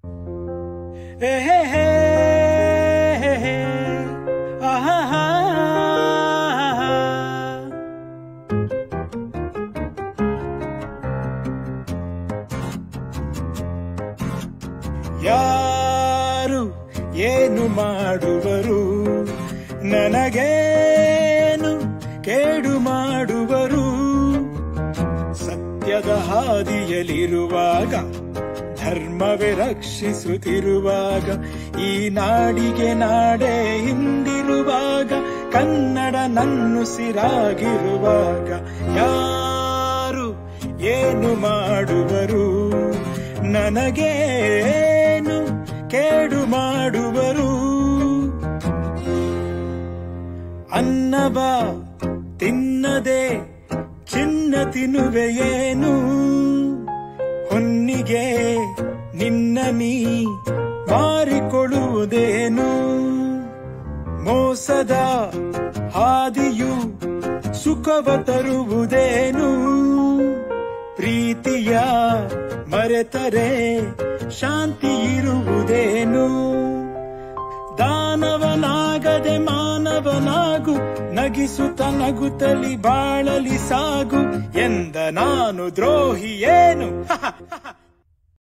ಹೇ ಹೇ ಹೇ ಹೇ ಹೇ. ಆಹಾಹಾ. ಯಾರು ಏನು ಮಾಡುವರು ನನಗೇನು ಕೇಡು ಮಾಡುವರು ಸತ್ಯದ ಹಾದಿಯಲ್ಲಿರುವಾಗ ಧರ್ಮವೇ ರಕ್ಷಿಸುತ್ತಿರುವಾಗ ಈ ನಾಡಿಗೆ ನಾಡೇ ಹಿಂದಿರುವಾಗ ಕನ್ನಡ ನನ್ನುಸಿರಾಗಿರುವಾಗ ಯಾರು ಏನು ಮಾಡುವರು ನನಗೇನು ಕೇಡು ಮಾಡುವರು ಅನ್ನವ ತಿನ್ನದೆ ಚಿನ್ನ ತಿನ್ನುವೆಯೇನು ಹೊನ್ನಿಗೆ ನಿನ್ನ ನೀ ಮಾರಿಕೊಳ್ಳುವುದೇನು ಮೋಸದ ಹಾದಿಯು ಸುಖವ ತರುವುದೇನು ಪ್ರೀತಿಯ ಮರೆತರೆ ಶಾಂತಿ ಇರುವುದೇನು ದಾನವನಾಗದೆ ಮಾನವನಾಗು ನಗಿಸುತ್ತ ನಗುತ್ತಲಿ ಬಾಳಲಿ ಸಾಗು ಎಂದ ನಾನು ದ್ರೋಹಿ ಏನು